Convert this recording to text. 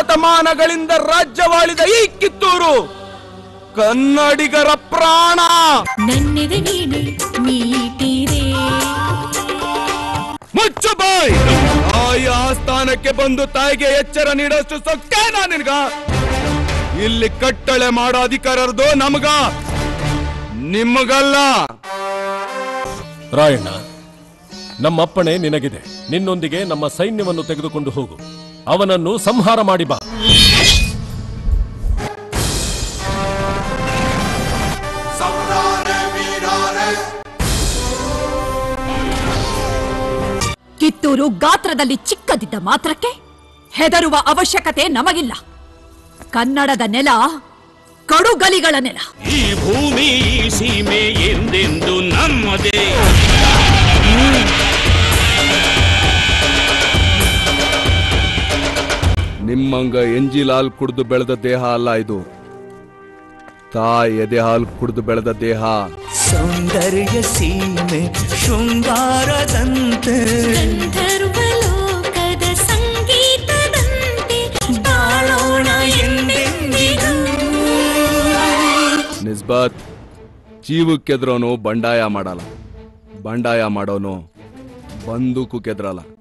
ಶತಮಾನಗಳಿಂದ ರಾಜ್ಯವಾಳಿದ ಈ ಕಿತ್ತೂರು ಕನ್ನಡಿಗರ ಪ್ರಾಣ ನನ್ನೆದೆ ನೀನೆ ಮೀಟಿದೆ ಮುಚ್ಚು ಬಾಯ್ ತಾಯಿ ಆಸ್ಥಾನಕ್ಕೆ ಬಂದು ತಾಯಿಗೆ ಎಚ್ಚರ ನೀಡೋಷ್ಟು ಸೊಕ್ಕೇನಾ ನಿನ್ಗ ಇಲ್ಲಿ ಕಟ್ಟಳೆ ಮಾಡೋ ಅಧಿಕಾರದ್ದು ನಮಗ ನಿಮಗಲ್ಲ ರಾಯಣ್ಣ ನಮ್ಮಪ್ಪಣೆ ನಿನಗಿದೆ ನಿನ್ನೊಂದಿಗೆ ನಮ್ಮ ಸೈನ್ಯವನ್ನು ತೆಗೆದುಕೊಂಡು ಹೋಗು ಅವನನ್ನು ಸಂಹಾರ ಮಾಡಿ ಬಾ ಕಿತ್ತೂರು ಗಾತ್ರದಲ್ಲಿ ಚಿಕ್ಕದಿದ್ದ ಮಾತ್ರಕ್ಕೆ ಹೆದರುವ ಅವಶ್ಯಕತೆ ನಮಗಿಲ್ಲ ಕನ್ನಡದ ನೆಲ ಕಡುಗಲಿಗಳ ನೆಲ ಈ ಭೂಮಿ ಈ ಸೀಮೆ ಎಂದೆಂದು ನಮ್ಮದೇ ನಿಮ್ಮಂಗ ಎಂಜಿಲ್ ಹಾಲು ಕುಡಿದು ಬೆಳೆದ ದೇಹ ಅಲ್ಲ ಇದು ತಾಯಿ ಎದೆ ಹಾಲು ಕುಡಿದು ಬೆಳೆದ ದೇಹ ಸೌಂದರ್ಯ ಸೀಮೆ ಶೃಂಗಾರದಂತೆ ಗಂಧರ್ವಲೋಕದ ಸಂಗೀತದಂತೆ ಬಾಳೋಣ ಎಂದೆಂದಿಗೂ ನಿಸ್ಬತ್ ಜೀವಕ್ಕೆದ್ರೋನು ಬಂಡಾಯ ಮಾಡಲ್ಲ ಬಂಡಾಯ ಮಾಡೋನು ಬಂದೂಕು ಕೆದ್ರಲ್ಲ